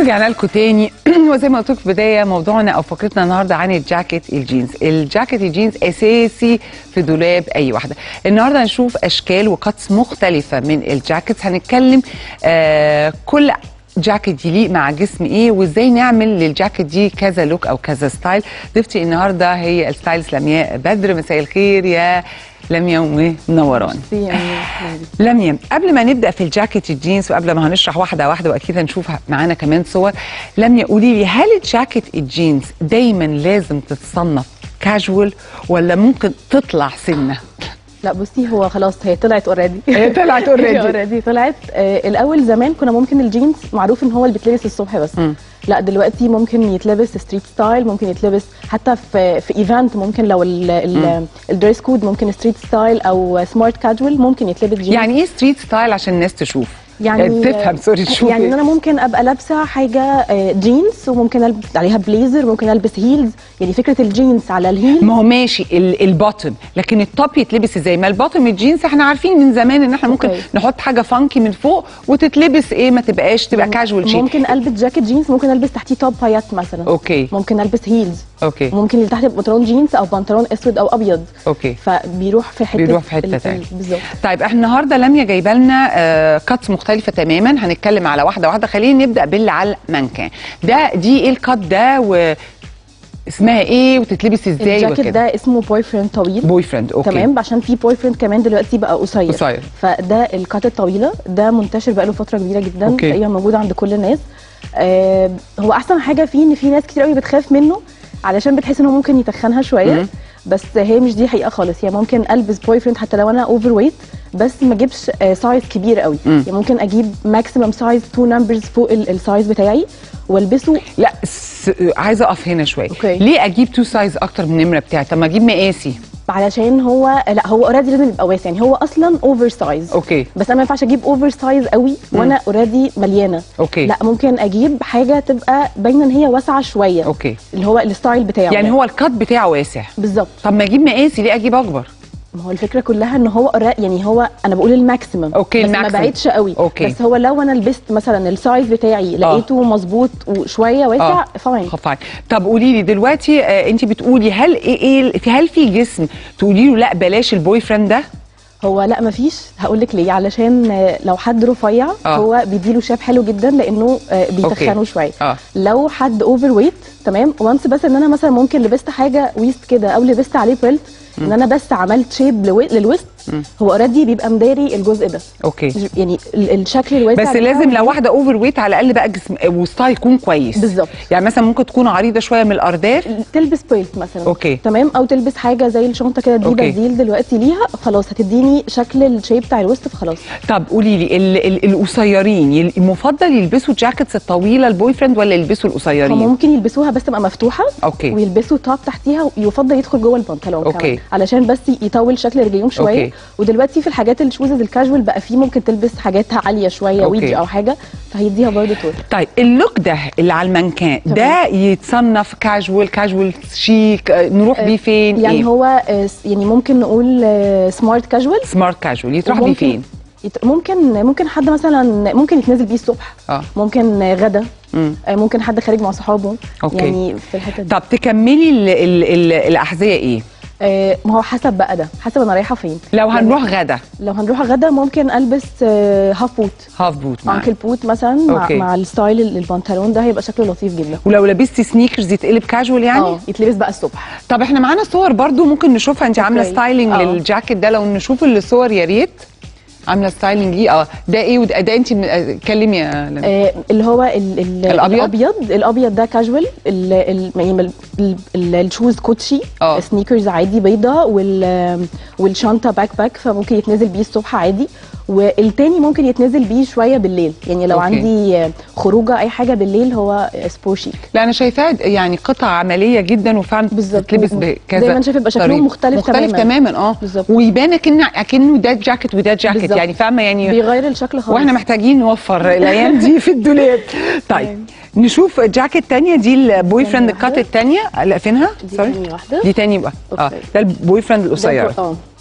ورجعنا لكم تاني وزي ما قلت لكم في البدايه موضوعنا او فقرتنا النهارده عن الجاكيت الجينز الجاكيت الجينز اساسي في دولاب اي واحده النهارده هنشوف اشكال وقطس مختلفه من الجاكيتس هنتكلم آه كل جاكيت يليق مع جسم ايه وازاي نعمل للجاكيت دي كذا لوك او كذا ستايل ضيفتي النهارده هي الستايلست لمياء بدر مساء الخير يا لمياء ومنوراني لميا قبل ما نبدا في الجاكيت الجينز وقبل ما هنشرح واحده واحده واكيد هنشوف معانا كمان صور لميا قولي لي هل الجاكيت الجينز دايما لازم تتصنف كاجوال ولا ممكن تطلع سنه لا بصي هو خلاص هي طلعت اوريدي هي طلعت already. اوريدي طلعت آه الاول زمان كنا ممكن الجينز معروف ان هو اللي بيتلبس الصبح بس مم. لا دلوقتي ممكن يتلبس ستريت ستايل ممكن يتلبس حتى في في ايفنت ممكن لو الدريس كود ممكن ستريت ستايل او سمارت كاجوال ممكن يتلبس جينز يعني ايه ستريت ستايل عشان الناس تشوف يعني تفهم سوري تشوف يعني ان انا ممكن ابقى لابسه حاجه آه، جينز وممكن البس عليها بليزر ممكن البس هيلز يعني فكره الجينز على الهيل ما هو ماشي ال- البوتم لكن التوب يتلبس ازاي ما البوتم الجينز احنا عارفين من زمان ان احنا ممكن أوكي. نحط حاجه فانكي من فوق وتتلبس ايه ما تبقاش تبقى كاجوال شيك ممكن البس جاكيت جينز ممكن البس تحتيه توب بايات مثلا اوكي ممكن البس هيلز اوكي ممكن اللي تحت يبقى بنطلون جينز او بنطلون اسود او ابيض اوكي فبيروح في حته بيروح في حته ال- تانية بالظبط طيب احنا النهارده لميا جايبه لنا آه كاتس مختلفه تماما هنتكلم على واحده واحده خلينا نبدا باللي على المانكان ده دي ايه الكات ده و اسمها ايه وتتلبس ازاي الجاكيت وكده ده اسمه بوي فريند طويل بوي فريند اوكي تمام عشان في بوي فريند كمان دلوقتي بقى قصير قصير. فده الكات الطويله ده منتشر بقاله فتره كبيره جدا أوكي. تقريبا موجود عند كل الناس آه هو احسن حاجه فيه ان في ناس كتير قوي بتخاف منه علشان بتحس ان هو ممكن يتخنها شويه مم. بس هي مش دي حقيقه خالص يعني ممكن البس بوي فريند حتى لو انا اوفر ويت بس ما اجيبش آه سايز كبير قوي مم. يعني ممكن اجيب ماكسيمم سايز تو نمبرز فوق ال- السايز بتاعي والبسه لا س... عايزه اقف هنا شويه أوكي. ليه اجيب تو سايز اكتر من النمره بتاعتي طب ما اجيب مقاسي علشان هو لا هو اوريدي لازم يبقى واسع يعني هو اصلا اوفر سايز اوكي بس انا ما ينفعش اجيب اوفر سايز قوي وانا اوريدي مليانه اوكي لا ممكن اجيب حاجه تبقى باينه ان هي واسعه شويه اوكي اللي هو الستايل بتاعه يعني هو الكات بتاعه واسع بالظبط طب ما اجيب مقاسي ليه اجيب اكبر ما هو الفكره كلها ان هو already- يعني هو انا بقول الماكسيمم أوكي، بس ما الماكسيمم. بعيدش قوي أوكي. بس هو لو انا لبست مثلا السايز بتاعي لقيته مظبوط وشويه واسع فاين فاين طب قولي لي دلوقتي آه انت بتقولي هل ايه ايه في هل في جسم تقولي له لا بلاش البوي فريند ده هو لا مفيش هقول لك ليه علشان آه، لو حد رفيع آه. هو بيديله شاب حلو جدا لانه آه، بيتخنه شويه اه لو حد اوفر ويت تمام وانس بس ان انا مثلا ممكن لبست حاجه ويست كده او لبست عليه بيلت ان انا بس عملت شيب لو- للويست هو اوريدي بيبقى مداري الجزء ده اوكي يعني ال- الشكل الواسع بس بتاعه لازم لو بيبقى- واحده اوفر ويت على الاقل بقى جسم وستايل يكون كويس بالظبط. يعني مثلا ممكن تكون عريضه شويه من الارداف تلبس بيلت مثلا أوكي. تمام او تلبس حاجه زي الشنطه كده دي أوكي. بديل دلوقتي ليها خلاص هتديني شكل الشيب بتاع الوسط فخلاص طب قولي لي ال- ال- القصيرين يل- المفضل يلبسوا الجاكيتس الطويله البوي فريند ولا يلبسوا هم القصيرين ممكن يلبسوها بس تبقى مفتوحه اوكي ويلبسوا توب تحتيها ويفضل يدخل جوه البنطلون أوكي. كمان علشان بس يطول شكل رجليهم شويه أوكي. ودلوقتي في الحاجات الشوزز الكاجوال بقى في ممكن تلبس حاجات عاليه شويه أوكي. ويدج او حاجه فهيديها برضه طول طيب اللوك ده اللي على المانكان ده يتصنف كاجوال كاجوال شيك آه، نروح بيه فين يعني إيه؟ هو آه، س- يعني ممكن نقول سمارت كاجوال سمارت كاجوال يتراح بيه فين ممكن ممكن حد مثلا ممكن يتنزل بيه الصبح اه ممكن آه، غدا مم. آه، ممكن حد خارج مع صحابه أوكي. يعني في الحته دي طب تكملي ال ال ال الاحذيه ايه آه، ما هو حسب بقى ده حسب انا رايحه فين لو يعني هنروح غدا لو هنروح غدا ممكن البس آه، هاف بوت هاف بوت معاك انكل بوت مثلا مع, أوكي. مع الستايل ال- البنطلون ده هيبقى شكله لطيف جدا ولو لبستي سنيكرز يتقلب كاجوال يعني اه يتلبس بقى الصبح طب احنا معانا صور برضو ممكن نشوفها انت عامله أوكي. ستايلينج اه. للجاكيت ده لو نشوف الصور يا ريت عامله ستايلينج ليه اه ده ايه وده ده انت اتكلمي يا لمى. آه اللي هو ال ال الأبيض؟ الابيض الابيض ده كاجوال ال ال يعني ال- ال- ال- الشوز كوتشي اه. سنيكرز عادي بيضه وال والشنطه باك باك فممكن يتنزل بيه الصبح عادي والتاني ممكن يتنزل بيه شويه بالليل يعني لو أوكي. عندي آه، خروجه اي حاجه بالليل هو سبور شيك لا انا شايفاها يعني قطع عمليه جدا وفعلا بالظبط. تلبس و- بكذا دايما شايفة يبقى شكلهم طريقة. مختلف مختلف تماماً. تماما اه بالظبط. ويبان اكن اكنه ده جاكيت وده جاكيت بالظبط. يعني فاهمه يعني بيغير الشكل خالص واحنا محتاجين نوفر الايام دي في الدولاب طيب نشوف جاكيت تانية دي البوي ثانية فريند واحدة. الكات التانية لا فينها دي سوري تاني واحده دي تاني بقى اه أوكي. ده البوي فريند ده القصير بو- اه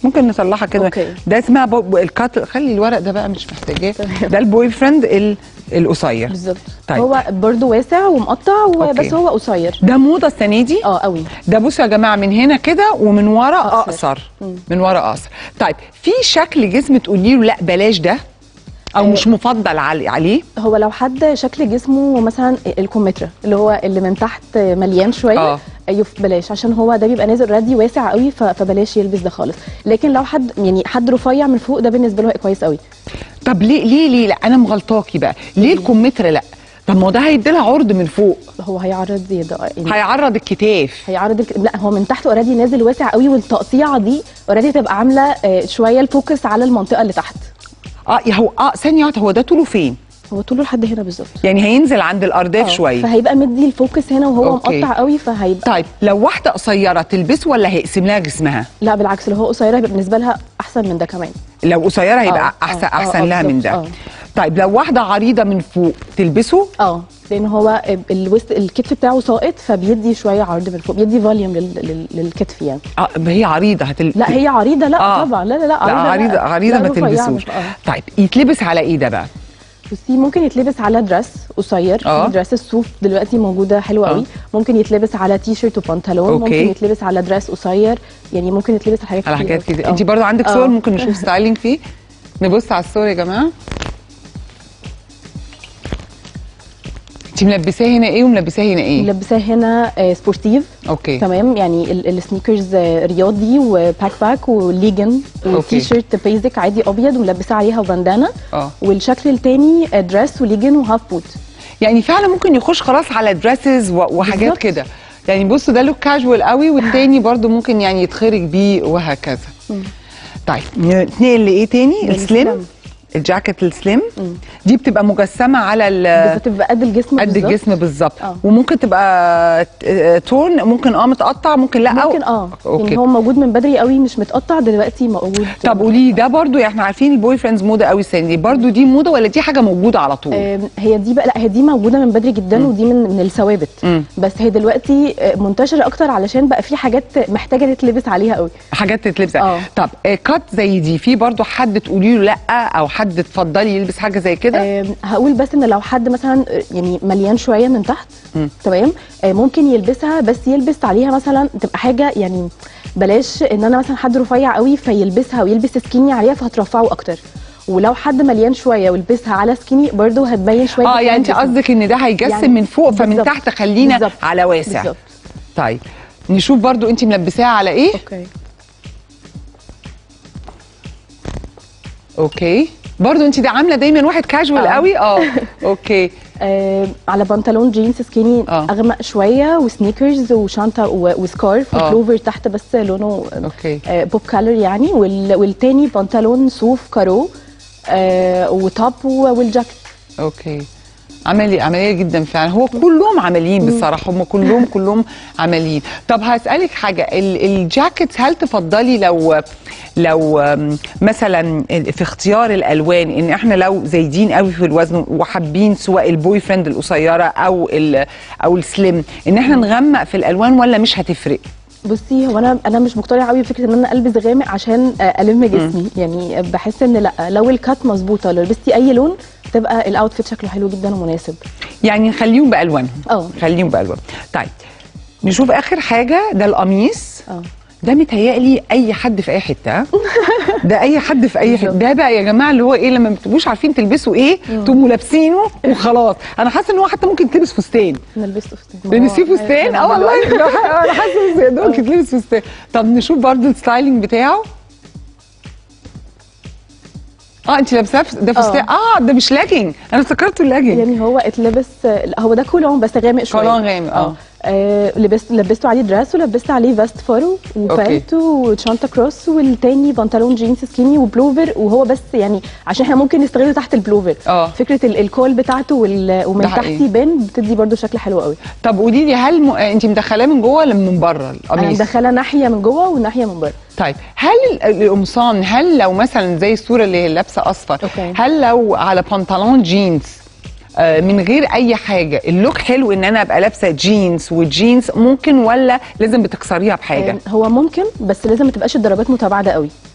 ممكن نطلعها كده أوكي. ده اسمها بو... بو- الكات خلي الورق ده بقى مش محتاجاه تمام. ده البوي فريند ال... القصير بالظبط طيب. هو برضو واسع ومقطع أوكي. وبس هو قصير ده موضه السنه دي اه قوي ده بصوا يا جماعه من هنا كده ومن ورا أقصر. اقصر مم. من ورا اقصر طيب في شكل جسم تقولي له لا بلاش ده او آه. مش مفضل علي- عليه هو لو حد شكل جسمه مثلا الكمثرى اللي هو اللي من تحت مليان شويه آه. ايوه بلاش عشان هو ده بيبقى نازل رادي واسع قوي ف- فبلاش يلبس ده خالص لكن لو حد يعني حد رفيع من فوق ده بالنسبه له هيبقى كويس قوي طب ليه ليه ليه لا انا مغلطاكي بقى ليه الكمثرى لا طب ما هو ده هيديلها عرض من فوق هو هيعرض زياده آه، يعني هيعرض الكتاف هيعرض الك... لا هو من تحت اوريدي نازل واسع قوي والتقطيعه دي اوريدي تبقى عامله آه، شويه الفوكس على المنطقه اللي تحت اه يا هو اه ثانيه واحده هو ده طوله فين هو طوله لحد هنا بالظبط يعني هينزل عند الارداف آه، شويه فهيبقى مدي الفوكس هنا وهو أوكي. مقطع قوي فهيبقى طيب لو واحده قصيره تلبسه ولا هيقسم لها جسمها لا بالعكس لو هو قصيره هيبقى بالنسبه لها احسن من ده كمان لو قصيره هيبقى آه، احسن آه، آه، احسن آه، لها من بالظبط، ده آه. طيب لو واحده عريضه من فوق تلبسه اه لان هو الوسط الكتف بتاعه ساقط فبيدي شويه عرض من فوق بيدي فوليوم لل... لل... للكتف يعني اه هي عريضه هتل... لا هي عريضه لا آه. طبعا لا لا لا لا عريضه عريضه لا، ما رفيعة تلبسوش مش- آه. طيب يتلبس على ايه ده بقى بصي ممكن يتلبس على دريس قصير آه. في دريس الصوف دلوقتي موجوده حلوه آه. قوي ممكن يتلبس على تي شيرت وبنطلون أوكي. ممكن يتلبس على دريس قصير يعني ممكن يتلبس على حاجات على كتير حاجات أوي. كده آه. انت برضو عندك آه. صور ممكن نشوف ستايلينج فيه نبص على الصور يا جماعه انت ملبساه هنا ايه وملبساه هنا ايه ملبساه هنا آه، سبورتيف اوكي تمام يعني ال- السنيكرز آه، رياضي وباك باك وليجن أوكي. وتي شيرت بيزك عادي ابيض وملبساه عليها باندانا اه والشكل التاني آه، دريس وليجن وهاف بوت يعني فعلا ممكن يخش خلاص على دريسز وحاجات بالظبط. كده يعني بصوا ده لوك كاجوال قوي والتاني برضو ممكن يعني يتخرج بيه وهكذا طيب نتنقل لايه تاني السليم السليم. الجاكيت السليم دي بتبقى مجسمه على ال بالظبط تبقى قد الجسم قد بالظبط. الجسم بالظبط آه. وممكن تبقى ت- تون ممكن اه متقطع ممكن لا أو- ممكن اه اوكي يعني هو موجود من بدري قوي مش متقطع دلوقتي موجود طب قولي لي ده برضو يعني احنا عارفين البوي فريندز موضه قوي السنه دي برضو دي موضه ولا دي حاجه موجوده على طول آم، هي دي بقى لا هي دي موجوده من بدري جدا ودي من من الثوابت مم. بس هي دلوقتي آه، منتشره اكتر علشان بقى في حاجات محتاجه تتلبس عليها قوي حاجات تتلبس آه. طب آه، كات زي دي في برضو حد تقولي له لا او حد تفضلي يلبس حاجه زي كده آم، هقول بس ان لو حد مثلا آه، يعني مليان شويه من تحت مم. تمام آه، ممكن يلبسها بس يلبس عليها مثلا تبقى حاجه يعني بلاش ان انا مثلا حد رفيع قوي فيلبسها ويلبس سكيني عليها فهترفعه اكتر ولو حد مليان شويه ويلبسها على سكيني برضه هتبين شويه اه يعني انت الجسم. قصدك ان ده هيجسم يعني من فوق فمن بالظبط. تحت خلينا بالظبط. على واسع بالظبط طيب نشوف برضو انت ملبساها على ايه اوكي اوكي برضو انت ده عامله دايما واحد كاجوال آه. قوي اه اوكي آه على بنطلون جينز سكيني آه. اغمق شويه وسنيكرز وشنطه و- وسكارف آه. وبلوفر تحت بس لونه اوكي آه بوب كالر يعني وال والتاني بنطلون صوف كارو آه وتوب و- والجاكيت اوكي عملي عمليه جدا فعلا هو كلهم عمليين بصراحه هم كلهم كلهم عمليين طب هسالك حاجه ال- الجاكيتس هل تفضلي لو لو أم، مثلا في اختيار الالوان ان احنا لو زايدين قوي في الوزن وحابين سواء البوي فريند القصيره او ال او السليم ان احنا نغمق في الالوان ولا مش هتفرق بصي هو انا انا مش مقتنعه قوي بفكره ان انا البس غامق عشان آه الم جسمي يعني بحس ان لا لو الكات مظبوطه لو لبستي اي لون تبقى الاوتفيت شكله حلو جدا ومناسب يعني نخليهم بالوانهم اه. خليهم بالوان طيب نشوف اخر حاجه ده القميص اه ده متهيألي اي حد في اي حته ده اي حد في اي حته بالظبط. ده بقى يا جماعه اللي هو ايه لما ما بتبقوش عارفين تلبسوا ايه تقوموا لابسينه وخلاص انا حاسه ان هو حتى ممكن تلبس فستان انا لبسته فستان تلبسيه فستان اه والله انا حاسه ان ممكن تلبس فستان طب نشوف برضو الستايلينج بتاعه اه انت لابساه فس- ده فستان اه ده مش لاجنج انا افتكرته لاجنج يعني هو اتلبس لا، هو ده كولون بس غامق شويه كولون غامق، اه. آه، لبست لبسته عليه دريس ولبست عليه فيست فارو وبالت وشانتا كروس والتاني بنطلون جينز سكيني وبلوفر وهو بس يعني عشان احنا ممكن نستغله تحت البلوفر اه. فكره ال- الكول بتاعته وال- ومن ده حقيقي. تحت يبان بتدي برده شكل حلو قوي طب قولي لي هل م... انت مدخلاه من جوه ولا من بره انا القميص مدخله ناحيه من جوه وناحيه من بره طيب هل ال- القمصان هل لو مثلا زي الصوره اللي هي لابسه اصفر أوكي. هل لو على بنطلون جينز آه، من غير اي حاجه اللوك حلو ان انا ابقى لابسه جينز وجينز ممكن ولا لازم بتكسريها بحاجه آه، هو ممكن بس لازم ما تبقاش الضربات متباعده قوي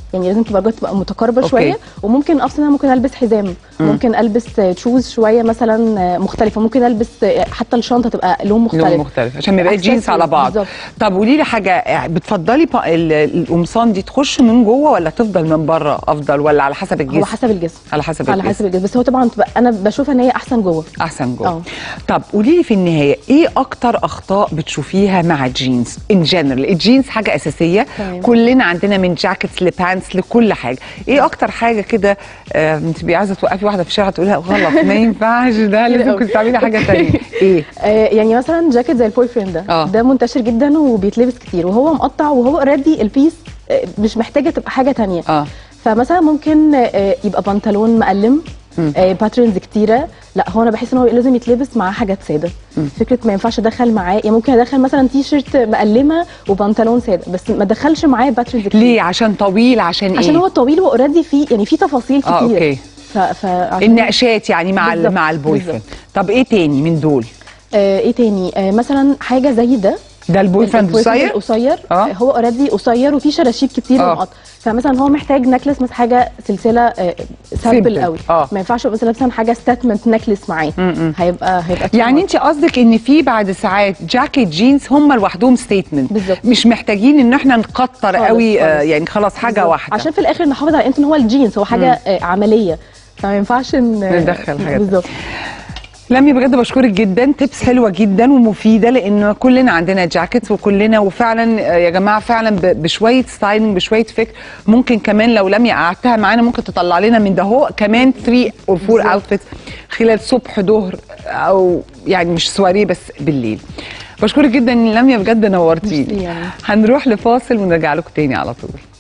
يعني لازم تبقى الرجل تبقى متقاربه أوكي. شويه وممكن افصل انا ممكن البس حزام ممكن البس تشوز شويه مثلا آه، مختلفه ممكن البس آه، حتى الشنطه تبقى لون مختلف لون مختلف عشان ما يبقاش جينز على بعض بالظبط. طب قولي لي حاجه بتفضلي بق- ال- القمصان دي تخش من جوه ولا تفضل من بره افضل ولا على حسب الجسم هو حسب الجسم على حسب على الجسم. حسب الجسم بس هو طبعا تبقى انا بشوف ان هي احسن جوه احسن جوه اه. طب قولي لي في النهايه ايه اكتر اخطاء بتشوفيها مع الجينز ان جنرال الجينز حاجه اساسيه تمام. كلنا عندنا من جاكيتس لبانس لكل حاجه ايه اكتر حاجه كده آه، انت تبقي عايزه توقفي واحده في الشارع تقولي لها غلط ما ينفعش ده لازم قوي. كنت تعملي حاجه ثانيه ايه آه، يعني مثلا جاكيت زي البوي فريند ده اه. ده منتشر جدا وبيتلبس كتير وهو مقطع وهو اوريدي البيس آه، مش محتاجه تبقى حاجه تانية اه فمثلا ممكن آه، يبقى بنطلون مقلم باترنز كتيره لا هو انا بحس ان هو لازم يتلبس معاه حاجات ساده فكره ما ينفعش ادخل معاه يعني ممكن ادخل مثلا تي شيرت مقلمه وبنطلون ساده بس ما ادخلش معاه باترنز كتير ليه عشان طويل عشان ايه عشان هو طويل واوريدي فيه يعني فيه تفاصيل كتير اه اوكي ف... فعشان النقشات يعني مع ال- بالظبط، مع البوي فريند بالظبط. طب ايه تاني من دول آه ايه تاني آه مثلا حاجه زي ده ده البوي فريند البوي فريند قصير القصير آه. آه. هو اوريدي قصير وفيه شراشيب كتير آه. ومقطع فمثلا هو محتاج نكلس مثلا حاجه سلسله آه Simple. سامبل قوي آه. ما ينفعش مثلا مثلا حاجه ستاتمنت نكلس معاه هيبقى هيبقى يعني انت قصدك ان في بعد ساعات جاكيت جينز هم لوحدهم ستيتمنت بالظبط. مش محتاجين ان احنا نكتر خالص، قوي آه خالص. يعني خلاص حاجه بالظبط. واحده عشان في الاخر نحافظ على ان هو الجينز هو حاجه آه عمليه فما ينفعش ان ندخل حاجات. بالظبط لمي بجد بشكرك جدا تبس حلوه جدا ومفيده لان كلنا عندنا جاكيتس وكلنا وفعلا آه، يا جماعه فعلا ب- بشويه ستايلنج بشويه فكر ممكن كمان لو لمي قعدتها معانا ممكن تطلع لنا من ده هو كمان 3 اور 4 اوتفيتس خلال صبح ظهر او يعني مش سواريه بس بالليل بشكرك جدا لميا بجد نورتيني ميرسي يعني. هنروح لفاصل ونرجع لكم تاني على طول